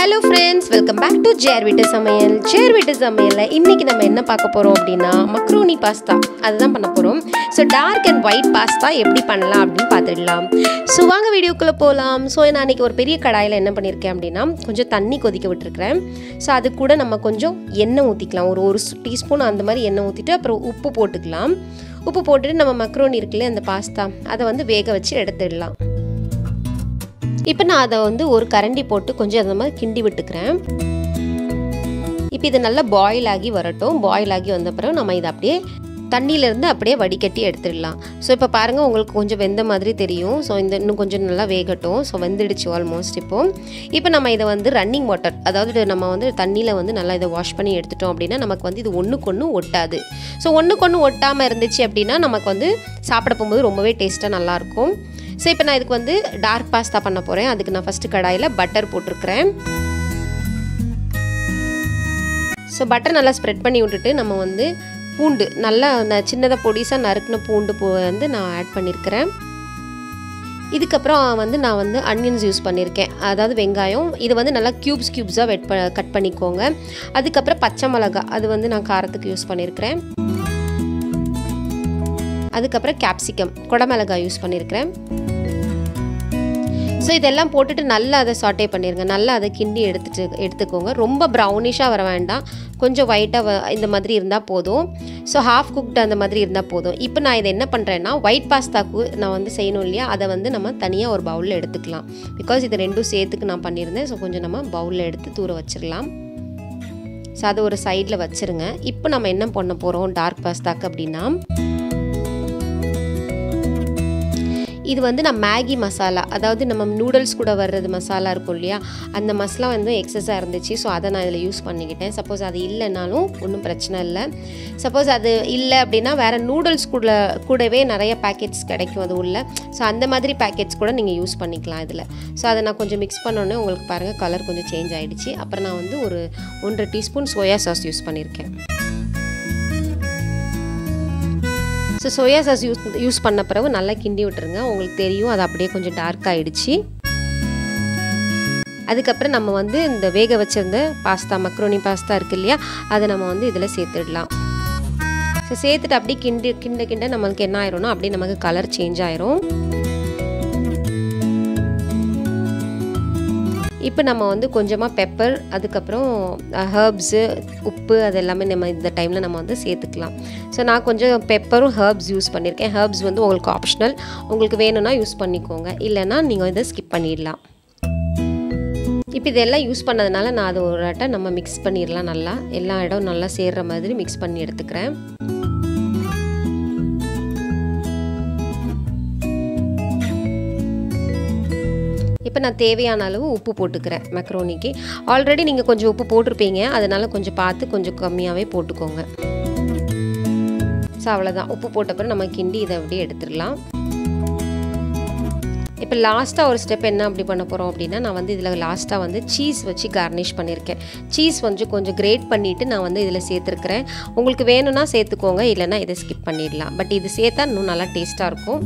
hello friends welcome back to ஜேர் வீட்டு சமையல் ஜேர் வீட்டு சமையலில் இன்றைக்கி நம்ம என்ன பார்க்க போகிறோம் அப்படின்னா மக்ரூனி பாஸ்தா அதுதான் பண்ண போகிறோம் so dark and white pasta எப்படி பண்ணலாம் அப்படின்னு பார்த்துடலாம் ஸோ வாங்க வீடியோக்குள்ளே போகலாம் ஸோ நான் அன்றைக்கி ஒரு பெரிய கடாயில் என்ன பண்ணியிருக்கேன் அப்படின்னா கொஞ்சம் தண்ணி கொதிக்க விட்டுருக்கிறேன் ஸோ அது கூட நம்ம கொஞ்சம் எண்ணெய் ஊற்றிக்கலாம் ஒரு ஒரு டீஸ்பூன் அந்த மாதிரி எண்ணெய் ஊற்றிட்டு அப்புறம் உப்பு போட்டுக்கலாம் உப்பு போட்டுட்டு நம்ம மக்ரோனி இருக்குல்ல அந்த பாஸ்தா அதை வந்து வேக வச்சு எடுத்துடலாம் இப்போ நான் அதை வந்து ஒரு கரண்டி போட்டு கொஞ்சம் அந்த மாதிரி கிண்டி விட்டுக்கிறேன் இப்போ இது நல்லா பாயில் ஆகி வரட்டும் பாயில் ஆகி வந்த பிறகு நம்ம இதை அப்படியே தண்ணியிலேருந்து அப்படியே வடிகட்டி எடுத்துடலாம் ஸோ இப்போ பாருங்கள் உங்களுக்கு கொஞ்சம் வெந்த மாதிரி தெரியும் ஸோ இந்த இன்னும் கொஞ்சம் நல்லா வேகட்டும் ஸோ வெந்துடுச்சு ஆல்மோஸ்ட் இப்போ இப்போ நம்ம இதை வந்து ரன்னிங் வாட்டர் அதாவது நம்ம வந்து தண்ணியில் வந்து நல்லா இதை வாஷ் பண்ணி எடுத்துட்டோம் அப்படின்னா நமக்கு வந்து இது ஒன்றுக்கு ஒன்று ஒட்டாது ஸோ ஒன்றுக்கு ஒன்று ஒட்டாமல் இருந்துச்சு அப்படின்னா நமக்கு வந்து சாப்பிட போகும்போது ரொம்பவே டேஸ்ட்டாக நல்லாயிருக்கும் ஸோ இப்போ நான் இதுக்கு வந்து டார்க் பாஸ்தா பண்ண போகிறேன் அதுக்கு நான் ஃபஸ்ட்டு கடாயில் பட்டர் போட்டிருக்கிறேன் ஸோ பட்டர் நல்லா ஸ்ப்ரெட் பண்ணி விட்டுட்டு நம்ம வந்து பூண்டு நல்லா ந- சின்னதாக பொடிசாக நறுக்கின பூண்டு பூ வந்து நான் ஆட் பண்ணியிருக்கிறேன் இதுக்கப்புறம் வந்து நான் வந்து அனியன்ஸ் யூஸ் பண்ணியிருக்கேன் அதாவது வெங்காயம் இது வந்து நல்லா க்யூப்ஸ் க்யூப்ஸாக வெட் ப கட் பண்ணிக்கோங்க அதுக்கப்புறம் பச்சை மிளகா அது வந்து நான் காரத்துக்கு யூஸ் பண்ணியிருக்கிறேன் அதுக்கப்புறம் கேப்சிகம் குடமிளகாய் யூஸ் பண்ணியிருக்கிறேன் ஸோ இதெல்லாம் போட்டுட்டு நல்லா அதை சாட்டே பண்ணிடுங்க நல்லா அதை கிண்டி எடுத்துட்டு எடுத்துக்கோங்க ரொம்ப ப்ரௌனிஷாக வர வேண்டாம் கொஞ்சம் ஒயிட்டாக இந்த மாதிரி இருந்தால் போதும் ஸோ ஹாஃப் குக்டு அந்த மாதிரி இருந்தால் போதும் இப்போ நான் இதை என்ன பண்ணுறேன்னா ஒயிட் பாஸ்தாக்கு நான் வந்து செய்யணும் இல்லையா அதை வந்து நம்ம தனியாக ஒரு பவுலில் எடுத்துக்கலாம் பிகாஸ் இது ரெண்டும் சேர்த்துக்கு நான் பண்ணியிருந்தேன் ஸோ கொஞ்சம் நம்ம பவுலில் எடுத்து தூர வச்சிடலாம் ஸோ அதை ஒரு சைடில் வச்சுருங்க இப்போ நம்ம என்ன பண்ண போகிறோம் டார்க் பாஸ்தாக்கு அப்படின்னா இது வந்து நான் மேகி மசாலா அதாவது நம்ம நூடுல்ஸ் கூட வர்றது மசாலா இருக்கும் இல்லையா அந்த மசாலா வந்து எக்ஸஸாக இருந்துச்சு ஸோ அதை நான் இதில் யூஸ் பண்ணிக்கிட்டேன் சப்போஸ் அது இல்லைனாலும் ஒன்றும் பிரச்சனை இல்லை சப்போஸ் அது இல்லை அப்படின்னா வேறு நூடுல்ஸ் கூட கூடவே நிறைய பேக்கெட்ஸ் கிடைக்கும் அது உள்ள ஸோ அந்த மாதிரி பேக்கெட்ஸ் கூட நீங்கள் யூஸ் பண்ணிக்கலாம் இதில் ஸோ அதை நான் கொஞ்சம் மிக்ஸ் பண்ணோன்னே உங்களுக்கு பாருங்கள் கலர் கொஞ்சம் சேஞ்ச் ஆகிடுச்சு அப்புறம் நான் வந்து ஒரு ஒன்றரை டீஸ்பூன் சோயா சாஸ் யூஸ் பண்ணியிருக்கேன் so soya sauce use use பண்ண பிறகு நல்லா கிண்டி விட்டுருங்க உங்களுக்கு தெரியும் அது அப்படியே கொஞ்சம் டார்க் ஆகிடுச்சு அதுக்கப்புறம் நம்ம வந்து இந்த வேக வச்சிருந்த பாஸ்தா மக்ரோனி பாஸ்தா இருக்கு இல்லையா அதை நம்ம வந்து இதில் சேர்த்துடலாம் ஸோ சேர்த்துட்டு அப்படியே கிண்டி கிண்ட கிண்ட நம்மளுக்கு என்ன ஆயிரும்னா அப்படியே நமக்கு கலர் சேஞ்ச் ஆயிரும் இப்போ நம்ம வந்து கொஞ்சமாக பெப்பர் அதுக்கப்புறம் ஹர்ப்ஸு உப்பு அது எல்லாமே நம்ம இந்த டைமில் நம்ம வந்து சேர்த்துக்கலாம் ஸோ நான் கொஞ்சம் பெப்பரும் ஹர்ப்ஸ் யூஸ் பண்ணியிருக்கேன் ஹர்ப்ஸ் வந்து உங்களுக்கு ஆப்ஷனல் உங்களுக்கு வேணும்னா யூஸ் பண்ணிக்கோங்க இல்லைன்னா நீங்கள் இதை ஸ்கிப் பண்ணிடலாம் இப்போ இதெல்லாம் யூஸ் பண்ணதுனால நான் அது ஒரு ஆட்டை நம்ம மிக்ஸ் பண்ணிடலாம் நல்லா எல்லா இடம் நல்லா சேர்கிற மாதிரி மிக்ஸ் பண்ணி எடுத்துக்கிறேன் இப்போ நான் தேவையான அளவு உப்பு போட்டுக்கிறேன் மெக்ரோனிக்கு ஆல்ரெடி நீங்கள் கொஞ்சம் உப்பு போட்டிருப்பீங்க அதனால் கொஞ்சம் பார்த்து கொஞ்சம் கம்மியாகவே போட்டுக்கோங்க ஸோ அவ்வளோதான் உப்பு போட்டப்பறம் நம்ம கிண்டி இதை அப்படியே எடுத்துடலாம் இப்போ லாஸ்ட்டாக ஒரு ஸ்டெப் என்ன அப்படி பண்ண போகிறோம் அப்படின்னா நான் வந்து இதில் லாஸ்ட்டாக வந்து சீஸ் வச்சு கார்னிஷ் பண்ணியிருக்கேன் சீஸ் கொஞ்சம் கொஞ்சம் கிரேட் பண்ணிவிட்டு நான் வந்து இதில் சேர்த்துருக்கிறேன் உங்களுக்கு வேணும்னா சேர்த்துக்கோங்க இல்லைன்னா இதை ஸ்கிப் பண்ணிடலாம் பட் இது சேர்த்தா இன்னும் நல்லா டேஸ்ட்டாக இருக்கும்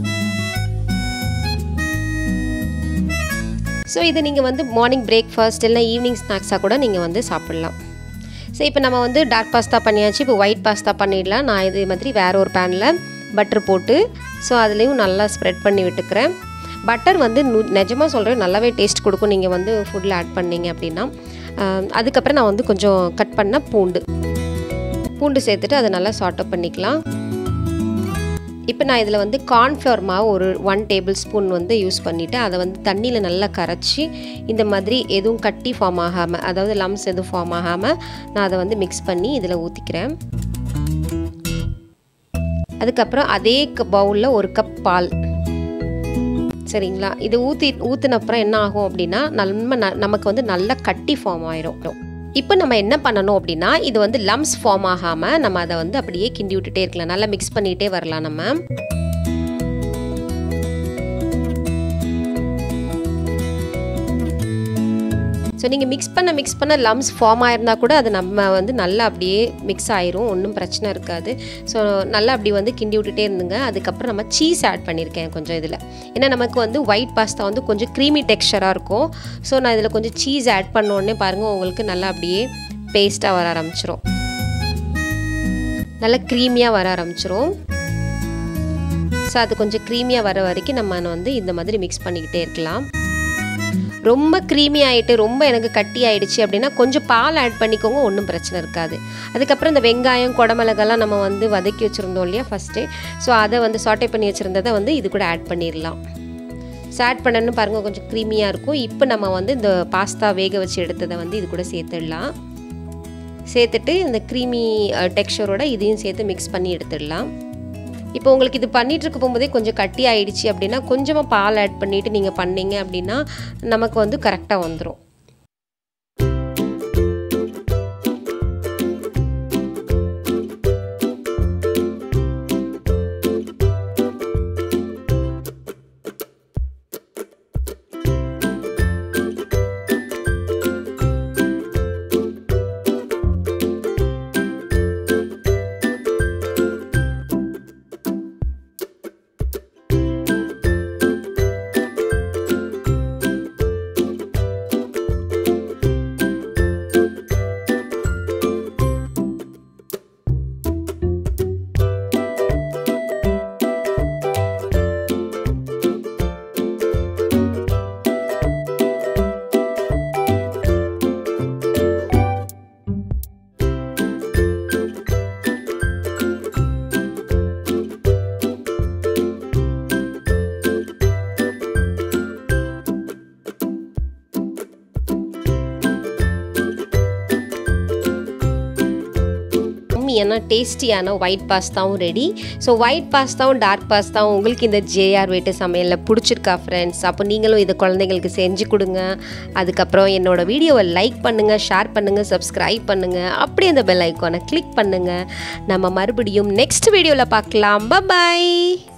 ஸோ இது நீங்கள் வந்து மார்னிங் பிரேக்ஃபாஸ்ட் இல்லை ஈவினிங் ஸ்நாக்ஸாக கூட நீங்கள் வந்து சாப்பிட்லாம் ஸோ இப்போ நம்ம வந்து டார்க் பாஸ்தா பண்ணியாச்சு இப்போ ஒயிட் பாஸ்தா பண்ணிடலாம் நான் இதே மாதிரி வேற ஒரு பேனில் பட்டர் போட்டு ஸோ அதுலேயும் நல்லா ஸ்ப்ரெட் பண்ணி விட்டுக்கிறேன் பட்டர் வந்து நு நிஜமாக சொல்கிறேன் நல்லாவே டேஸ்ட் கொடுக்கும் நீங்கள் வந்து ஃபுட்டில் ஆட் பண்ணீங்க அப்படின்னா ஆஹ் அதுக்கப்புறம் நான் வந்து கொஞ்சம் கட் பண்ண பூண்டு பூண்டு சேர்த்துட்டு அதை நல்லா சார்ட் அப் பண்ணிக்கலாம் இப்போ நான் இதில் வந்து கார்ன்ஃப்ளவர் மாவு ஒரு ஒன் டேபிள் ஸ்பூன் வந்து யூஸ் பண்ணிவிட்டு அதை வந்து தண்ணியில் நல்லா கரைச்சி இந்த மாதிரி எதுவும் கட்டி ஃபார்ம் ஆகாமல் அதாவது லம்ஸ் எதுவும் ஃபார்ம் ஆகாமல் நான் அதை வந்து மிக்ஸ் பண்ணி இதில் ஊற்றிக்கிறேன் அதுக்கப்புறம் அதே பவுலில் ஒரு கப் பால் சரிங்களா இது ஊற்றி ஊற்றினப்புறம் என்ன ஆகும் அப்படின்னா நம்ம ந- நமக்கு வந்து நல்லா கட்டி ஃபார்ம் ஆயிரும் இப்போ நம்ம என்ன பண்ணணும் அப்படின்னா இது வந்து லம்ஸ் ஃபார்ம் ஆகாமல் நம்ம அதை வந்து அப்படியே கிண்டி விட்டுட்டே இருக்கலாம் நல்லா மிக்ஸ் பண்ணிகிட்டே வரலாம் நம்ம ஸோ நீங்கள் மிக்ஸ் பண்ண மிக்ஸ் பண்ண லம்ஸ் ஃபார்ம் ஆயிருந்தால் கூட அது நம்ம வந்து நல்லா அப்படியே மிக்ஸ் ஆயிரும் ஒன்றும் பிரச்சனை இருக்காது ஸோ நல்லா அப்படி வந்து கிண்டி விட்டுட்டே இருந்துங்க அதுக்கப்புறம் நம்ம சீஸ் ஆட் பண்ணியிருக்கேன் கொஞ்சம் இதில் ஏன்னா நமக்கு வந்து ஒயிட் பாஸ்தா வந்து கொஞ்சம் க்ரீமி டெக்ஸ்சராக இருக்கும் ஸோ நான் இதில் கொஞ்சம் சீஸ் ஆட் பண்ண உடனே பாருங்கள் உங்களுக்கு நல்லா அப்படியே பேஸ்ட்டாக வர ஆரம்பிச்சிரும் நல்லா க்ரீமியாக வர ஆரம்பிச்சிரும் ஸோ அது கொஞ்சம் க்ரீமியாக வர வரைக்கும் நம்ம வந்து இந்த மாதிரி மிக்ஸ் பண்ணிக்கிட்டே இருக்கலாம் ரொம்ப க்ரீமி ஆகிட்டு ரொம்ப எனக்கு கட்டி ஆயிடுச்சு அப்படின்னா கொஞ்சம் பால் ஆட் பண்ணிக்கோங்க ஒன்றும் பிரச்சனை இருக்காது அதுக்கப்புறம் இந்த வெங்காயம் குடமிளகெல்லாம் நம்ம வந்து வதக்கி வச்சுருந்தோம் இல்லையா ஃபஸ்ட்டு ஸோ அதை வந்து சாட்டை பண்ணி வச்சுருந்ததை வந்து இது கூட ஆட் பண்ணிடலாம் ஸோ ஆட் பண்ணணும்னு பாருங்கள் கொஞ்சம் க்ரீமியாக இருக்கும் இப்போ நம்ம வந்து இந்த பாஸ்தா வேக வச்சு எடுத்ததை வந்து இது கூட சேர்த்துடலாம் சேர்த்துட்டு இந்த க்ரீமி டெக்ஸ்சரோட இதையும் சேர்த்து மிக்ஸ் பண்ணி எடுத்துடலாம் இப்போ உங்களுக்கு இது பண்ணிட்டு இருக்க போகும்போதே கொஞ்சம் கட்டி ஆயிடுச்சு அப்படின்னா கொஞ்சமாக பால் ஆட் பண்ணிவிட்டு நீங்கள் பண்ணீங்க அப்படின்னா நமக்கு வந்து கரெக்டாக வந்துடும் யம்மியான டேஸ்டியான ஒயிட் பாஸ்தாவும் ரெடி ஸோ ஒயிட் பாஸ்தாவும் டார்க் பாஸ்தாவும் உங்களுக்கு இந்த ஜேஆர் வீட்டு சமையலில் பிடிச்சிருக்கா ஃப்ரெண்ட்ஸ் அப்போ நீங்களும் இதை குழந்தைங்களுக்கு செஞ்சு கொடுங்க அதுக்கப்புறம் என்னோட வீடியோவை லைக் பண்ணுங்கள் ஷேர் பண்ணுங்கள் சப்ஸ்கிரைப் பண்ணுங்கள் அப்படியே அந்த பெல் ஐக்கானை கிளிக் பண்ணுங்கள் நம்ம மறுபடியும் நெக்ஸ்ட் வீடியோவில் பார்க்கலாம் பாய்